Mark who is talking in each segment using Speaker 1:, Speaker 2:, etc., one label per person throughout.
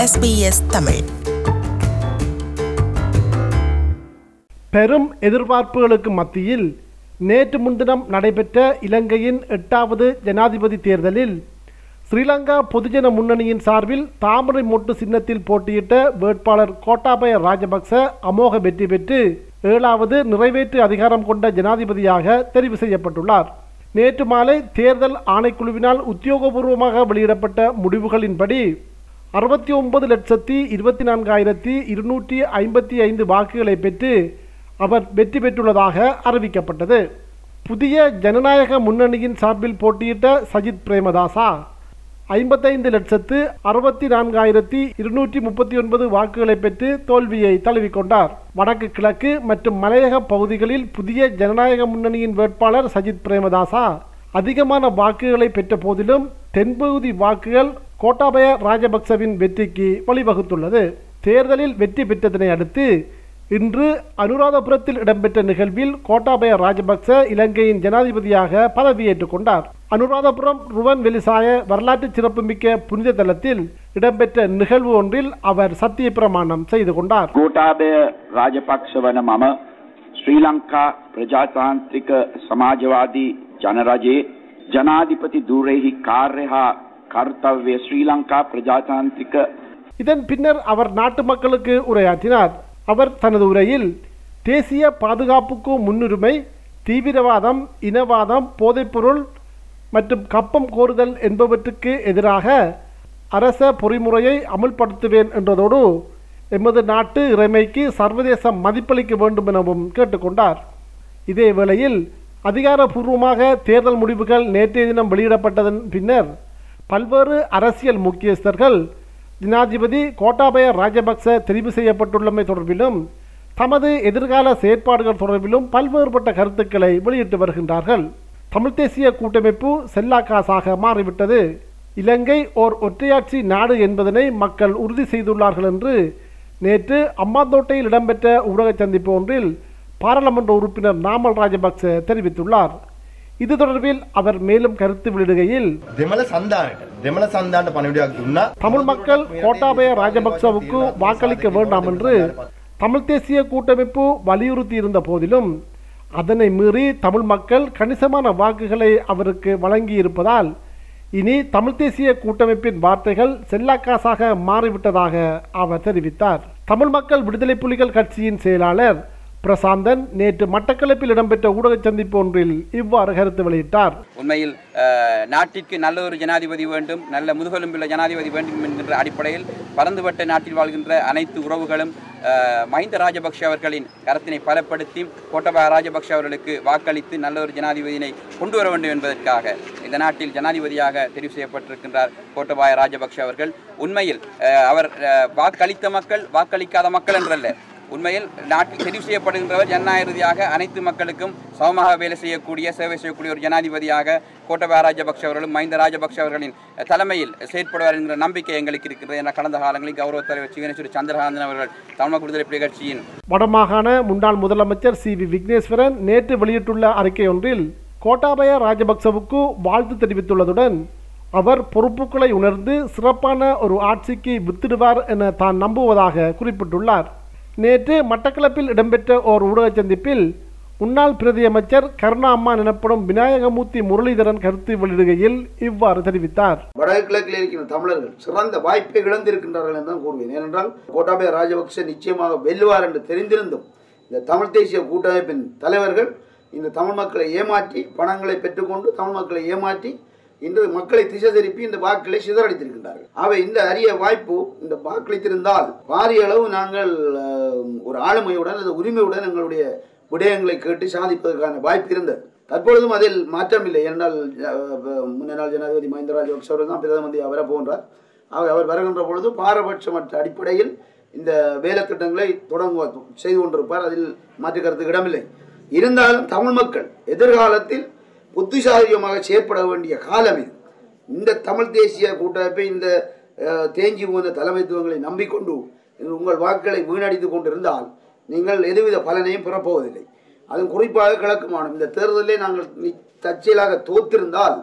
Speaker 1: SBS Tamil
Speaker 2: பெரும் எதிர்பார்ப்புகளுக்கு மத்தியில் நேற்று முன்தினம் நடைபெற்ற இலங்கையின் எட்டாவது ஜனாதிபதி தேர்தலில் ஸ்ரீலங்கா பொதுஜன முன்னணியின் சார்பில் தாமரை மொட்டு சின்னத்தில் போட்டியிட்ட வேட்பாளர் கோட்டாபய ராஜபக்ச அமோக வெற்றி பெற்று ஏழாவது நிறைவேற்று அதிகாரம் கொண்ட ஜனாதிபதியாக தெரிவு செய்யப்பட்டுள்ளார் நேற்று மாலை தேர்தல் ஆணைக்குழுவினால் உத்தியோகபூர்வமாக வெளியிடப்பட்ட முடிவுகளின்படி அறுபத்தி ஒன்பது லட்சத்தி இருபத்தி நான்காயிரத்தி இருநூற்றி ஐம்பத்தி ஐந்து வாக்குகளை பெற்று அவர் வெற்றி பெற்றுள்ளதாக அறிவிக்கப்பட்டது புதிய ஜனநாயக முன்னணியின் சார்பில் போட்டியிட்ட சஜித் பிரேமதாசா ஐம்பத்தைந்து லட்சத்து அறுபத்தி நான்காயிரத்தி இருநூற்றி முப்பத்தி ஒன்பது வாக்குகளை பெற்று தோல்வியை தழுவிக்கொண்டார் வடக்கு கிழக்கு மற்றும் மலையக பகுதிகளில் புதிய ஜனநாயக முன்னணியின் வேட்பாளர் சஜித் பிரேமதாசா அதிகமான வாக்குகளை பெற்ற போதிலும் தென்பகுதி வாக்குகள் கோட்டாபய ராஜபக்சவின் வெற்றிக்கு வழிவகுத்துள்ளது தேர்தலில் வெற்றி பெற்றதனை அடுத்து இன்று அனுராதபுரத்தில் இடம்பெற்ற நிகழ்வில் கோட்டாபய ராஜபக்ச இலங்கையின் ஜனாதிபதியாக பதவியேற்றுக் கொண்டார் அனுராதபுரம் ருவன் வெலிசாய வரலாற்று சிறப்புமிக்க புனித தலத்தில் இடம்பெற்ற நிகழ்வு ஒன்றில் அவர் சத்திய பிரமாணம் செய்து கொண்டார்
Speaker 3: ගෝටාබය රාජපක්ෂ වන මම ශ්‍රී ලංකා ප්‍රජාතාන්ත්‍රික සමාජවාදී ජනරජයේ ජනාධිපති දුරෙහි කාර්ය හා කර්තව්‍ය ශ්‍රී ලංකා ප්‍රජාතාන්ත්‍රික
Speaker 2: இதன் பின்னர் அவர் நாட்டு மக்களுக்கு உரையாற்றினார் அவர் தனது உரையில் தேசிய பாதுகாப்புக்கு முன்னுரிமை தீவிரவாதம் இனவாதம் போதைப்பொருள் மற்றும் கப்பம் கோருதல் என்பவற்றுக்கு எதிராக அரச பொறிமுறையை அமுல்படுத்துவேன் என்றதோடு எமது நாட்டு இறைமைக்கு சர்வதேச மதிப்பளிக்க வேண்டும் எனவும் கேட்டுக்கொண்டார் இதே வேளையில் அதிகாரப்பூர்வமாக தேர்தல் முடிவுகள் நேற்றைய தினம் வெளியிடப்பட்டதன் பின்னர் பல்வேறு அரசியல் முக்கியஸ்தர்கள் ஜனாதிபதி கோட்டாபய ராஜபக்ச தெரிவு செய்யப்பட்டுள்ளமை தொடர்பிலும் தமது எதிர்கால செயற்பாடுகள் தொடர்பிலும் பல்வேறுபட்ட கருத்துக்களை வெளியிட்டு வருகின்றார்கள் தமிழ்த் தேசிய கூட்டமைப்பு செல்லாக்காசாக மாறிவிட்டது இலங்கை ஓர் ஒற்றையாட்சி நாடு என்பதனை மக்கள் உறுதி செய்துள்ளார்கள் என்று நேற்று அம்மாந்தோட்டையில் இடம்பெற்ற ஊடக சந்திப்பு ஒன்றில் பாராளுமன்ற உறுப்பினர் நாமல் ராஜபக்ச தெரிவித்துள்ளார் இது தொடர்பில் அவர் மேலும் கருத்து வெளியிடுகையில்
Speaker 4: දෙමළ සන්ධානයට දෙමළ සන්ධානට පණවිඩයක් දුන්නා
Speaker 2: தமிழ் மக்கள் கோட்டாபய ராஜபக்சவுக்கு வாக்களிக்க வேண்டாம் என்று தமிழ் தேசிய கூட்டமைப்பு வலியுறுத்தி இருந்த போதிலும் அதனை மீறி தமிழ் மக்கள் கணிசமான வாக்குகளை அவருக்கு வழங்கியிருப்பதால் இனி தமிழ் தேசிய கூட்டமைப்பின் வார்த்தைகள் செல்லாக்காசாக மாறிவிட்டதாக அவர் தெரிவித்தார் தமிழ் மக்கள் விடுதலை புலிகள் கட்சியின் செயலாளர் பிரசாந்தன் நேற்று மட்டக்களப்பில் இடம்பெற்ற ஊடக சந்திப்பு ஒன்றில் இவ்வாறு கருத்து வெளியிட்டார்
Speaker 5: உண்மையில் அஹ், நாட்டிற்கு நல்ல ஒரு ஜனாதிபதி வேண்டும் நல்ல முதுகெலும்புள்ள ஜனாதிபதி வேண்டும் என்கின்ற அடிப்படையில் பரந்துபட்ட நாட்டில் வாழ்கின்ற அனைத்து உறவுகளும் அஹ், மஹிந்த ராஜபக்ஷ அவர்களின் கரத்தினை பலப்படுத்தி கோட்டபாய ராஜபக்ஷ அவர்களுக்கு வாக்களித்து நல்ல ஒரு ஜனாதிபதியினை கொண்டு வர வேண்டும் என்பதற்காக இந்த நாட்டில் ஜனாதிபதியாக தெரிவு செய்யப்பட்டிருக்கின்றார் கோட்டபாய ராஜபக்ஷ அவர்கள் உண்மையில் அஹ், அவர் அஹ், வாக்களித்த மக்கள் வாக்களிக்காத மக்கள் என்றல்ல உண்மையில் நாட்டில் தெரிவு செய்யப்படுகின்றவர் ஜனநாயக ரீதியாக அனைத்து மக்களுக்கும் சமமாக வேலை செய்யக்கூடிய சேவை செய்யக்கூடிய ஒரு ஜனாதிபதியாக கோட்டபாய ராஜபக்ஷ அவர்களும் மஹிந்த ராஜபக்ஷ அவர்களின் தலைமையில் செயற்படுவார் என்கிற நம்பிக்கை எங்களுக்கு இருக்கிறது என கடந்த காலங்களில் கௌரவ தலைவர் சிவனேஸ்வரி சந்திரகாந்தன் அவர்கள் தமிழக விடுதலை புலிகள் கட்சியின்
Speaker 2: வடமாகாண முன்னாள் முதலமைச்சர் சி வி விக்னேஸ்வரன் நேற்று வெளியிட்டுள்ள அறிக்கை ஒன்றில் கோட்டாபய ராஜபக்சவுக்கு வாழ்த்து தெரிவித்துள்ளதுடன் அவர் பொறுப்புகளை உணர்ந்து சிறப்பான ஒரு ஆட்சிக்கு வித்திடுவார் என தான் நம்புவதாக குறிப்பிட்டுள்ளார் நேற்று மட்டக்களப்பில் இடம்பெற்ற ஓர் ஊடக சந்திப்பில் முன்னாள் பிரதியமைச்சர் கருணா அம்மான் எனப்படும் விநாயகமூர்த்தி முரளிதரன் கருத்து வெளியிடுகையில் இவ்வாறு தெரிவித்தார்
Speaker 6: வடகிழக்கில் இருக்கிற தமிழர்கள் சிறந்த வாய்ப்பை இழந்திருக்கின்றார்கள் என்று தான் கூறுவேன் ஏனென்றால் கோட்டாபய ராஜபக்ச நிச்சயமாக வெல்லுவார் என்று தெரிந்திருந்தும் இந்த தமிழ் தேசிய கூட்டமைப்பின் தலைவர்கள் இந்த தமிழ் மக்களை ஏமாற்றி பணங்களை பெற்றுக்கொண்டு தமிழ் மக்களை ஏமாற்றி இன்று மக்களை திசை திருப்பி இந்த வாக்களை சிதறடித்திருக்கின்றார்கள் அவை இந்த அரிய வாய்ப்பு இந்த வாக்களித்திருந்தால் பாரிய அளவு நாங்கள் அஹ், ஒரு ஆளுமையுடன் அல்லது உரிமையுடன் எங்களுடைய விடயங்களை கேட்டு சாதிப்பதற்கான வாய்ப்பு இருந்தது தற்பொழுதும் அதில் மாற்றம் இல்லை ஏனென்றால் அஹ், முன்னாள் ஜனாதிபதி மஹிந்த ராஜபக்ஷ அவர்கள் தான் பிரதம அவரை போன்றார் அவர் அவர் வருகின்ற பொழுது பாரபட்சமற்ற அடிப்படையில் இந்த வேலை திட்டங்களை தொடங்க செய்து கொண்டிருப்பார் அதில் மாற்று கருத்துக்கு இடமில்லை இருந்தாலும் தமிழ் மக்கள் எதிர்காலத்தில் புத்திசாலியமாக செயற்பட வேண்டிய காலம் இது இந்த தமிழ் தேசிய கூட்டமைப்பை இந்த அஹ், தேங்கி போன தலைமைத்துவங்களை நம்பிக்கொண்டு உங்கள் வாக்குகளை வீணடித்து கொண்டிருந்தால் நீங்கள் எதுவித பலனையும் பெறப்போவதில்லை அதுவும் குறிப்பாக கிழக்கு மாநிலம் இந்த தேர்தலிலே நாங்கள் நி- தற்செயலாக தோத்திருந்தால்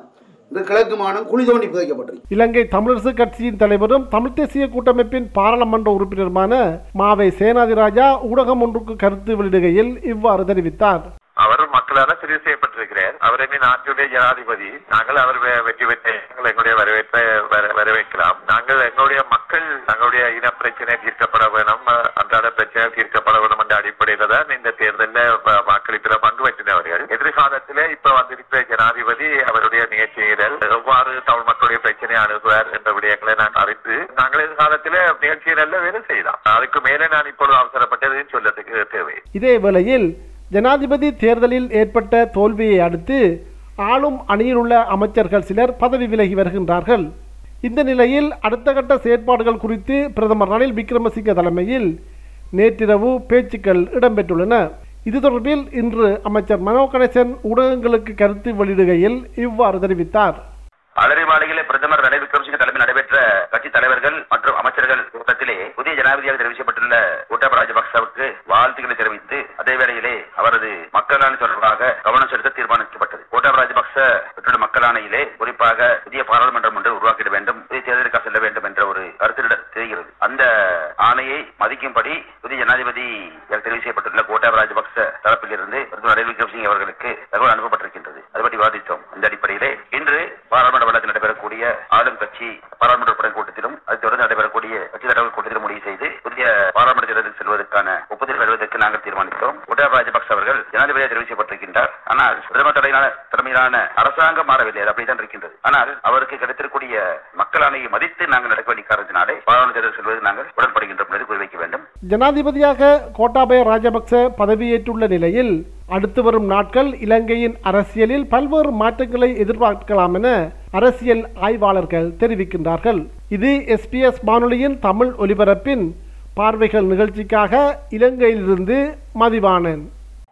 Speaker 6: இந்த கிழக்கு மாநிலம் குழி தோண்டி புதைக்கப்பட்டிருக்கு
Speaker 2: இலங்கை தமிழரசு கட்சியின் தலைவரும் தமிழ் தேசிய கூட்டமைப்பின் பாராளுமன்ற உறுப்பினருமான மாவை சேனாதிராஜா ஊடகம் ஒன்றுக்கு கருத்து வெளியிடுகையில் இவ்வாறு தெரிவித்தார்
Speaker 1: அவர் மக்களால் தெரிவு செய்யப்பட்டிருக்கிறார் அவர் இனி நாட்டுடைய ஜனாதிபதி நாங்கள் அவர் வெ- வெற்றி பெற்ற நாங்கள் எங்களுடைய வரவேற்பை வர- வரவேற்கலாம் நாங்கள் எங்களுடைய மக்கள் தங்களுடைய இன பிரச்சனை தீர்க்கப்பட வேணும் அஹ், அன்றாட பிரச்சனை தீர்க்கப்பட வேணும் என்ற அடிப்படையில தான் இந்த தேர்தலில் வ- வாக்களிப்பில் பங்கு பெற்றினவர்கள் எதிர்காலத்திலே இப்ப வந்திருக்கிற ஜனாதிபதி அவருடைய நிகழ்ச்சியிடல் எவ்வாறு தமிழ் மக்களுடைய பிரச்சனையை அணுகுவார் என்ற விடயங்களை நான் அறிந்து நாங்கள் எதிர்காலத்திலே நிகழ்ச்சியிடல்ல வேலை செய்யலாம் அதுக்கு மேலே நான் இப்பொழுது அவசரப்பட்டதையும் சொல்லத்துக்கு தேவை
Speaker 2: இதே வேளையில் ஜனாதிபதி தேர்தலில் ஏற்பட்ட தோல்வியை அடுத்து ஆளும் அணியிலுள்ள அமைச்சர்கள் சிலர் பதவி விலகி வருகின்றார்கள் இந்த நிலையில் அடுத்த கட்ட செயற்பாடுகள் குறித்து பிரதமர் ரணில் விக்ரமசிங்க தலைமையில் நேற்றிரவு பேச்சுக்கள் இடம்பெற்றுள்ளன இது தொடர்பில் இன்று அமைச்சர் மனோ கணேசன் ஊடகங்களுக்கு கருத்து வெளியிடுகையில் இவ்வாறு தெரிவித்தார்
Speaker 7: அலரி மாளிகையிலே பிரதமர் ரணில் விக்ரமசிங்க தலைமையில் நடைபெற்ற கட்சி தலைவர்கள் மற்றும் அமைச்சர்கள் கூட்டத்திலே புதிய ஜனாதிபதியாக தெரிவு செய்யப்பட்டுள்ள கோட்டாபய ராஜபக்சவுக்கு வாழ்த்துக்களை தெரிவித்து அதே வேளையிலே அவரது மக்கள் ஆணை தொடர்பாக கவனம் செலுத்த தீர்மானிக்கப்பட்டது கோட்டாபய ராஜபக்ச பெற்றுள்ள மக்கள் ஆணையிலே குறிப்பாக புதிய பாராளுமன்றம் ஒன்று உருவாக்கிட வேண்டும் புதிய தேர்தலுக்கு செல்ல வேண்டும் என்ற ஒரு கருத்து தெரிகிறது அந்த ஆணையை மதிக்கும்படி புதிய ஜனாதிபதி தெரிவு செய்யப்பட்டுள்ள கோட்டாபய ராஜபக்ச தரப்பிலிருந்து பிரதமர் ரணில் விக்ரமசிங்க அவர்களுக்கு தகவல் அனுப்பப்பட்டிருக்கின்றது அது பற்றி விவாதித்தோம் அந்த அடிப்படையிலே இன்று பாராளுமன்ற வளத்தில் நடைபெறக்கூடிய ஆளும் கட்சி பாராளுமன்ற உறுப்பினர் கூட்டத்திலும் அது தொடர்ந்து நடைபெறக்கூடிய கட்சி தலைவர் கூட்டத்திலும் முடிவு செய்து புதிய பாராளுமன்ற தேர்தலில் செல்வதற்கான ஒப்புதல் பெறுவதற்கு நாங்கள் தீர்மானித்தோம் கோட்டாபய ராஜபக்ச அவர்கள் ஜனாதிபதியாக தெரிவு செய்யப்பட்டிருக்கின்றார் ஆனால் பிரதமர் தலைமையிலான தலைமையிலான அரசாங்கம் மாறவில்லை அது அப்படித்தான் இருக்கின்றது ஆனால் அவருக்கு கிடைத்திருக்கூடிய மக்கள் ஆணையை மதித்து நாங்கள் நடக்க வேண்டிய காரணத்தினாலே பாராளுமன்ற தேர்தல் செல்வது நாங்கள் உடன்படுகின்றோம் என்பதை குறிவைக்க வேண்டும்
Speaker 2: ஜனாதிபதியாக கோட்டாபய ராஜபக்ச பதவியேற்றுள்ள நிலையில் அடுத்து வரும் நாட்கள் இலங்கையின் அரசியலில் பல்வேறு மாற்றங்களை எதிர்பார்க்கலாம் என அரசியல் ஆய்வாளர்கள் தெரிவிக்கின்றார்கள் இது எஸ்பிஎஸ் வானொலியின் தமிழ் ஒலிபரப்பின் பார்வைகள் நிகழ்ச்சிக்காக இலங்கையிலிருந்து மதிவாணன்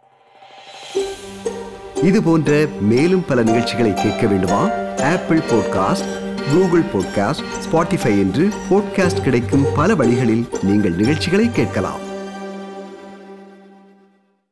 Speaker 8: இது போன்ற மேலும் பல நிகழ்ச்சிகளை கேட்க வேண்டுமா Apple podcast Google podcast Spotify என்று பாட்காஸ்ட் கிடைக்கும் பல வழிகளில் நீங்கள் நிகழ்ச்சிகளை கேட்கலாம்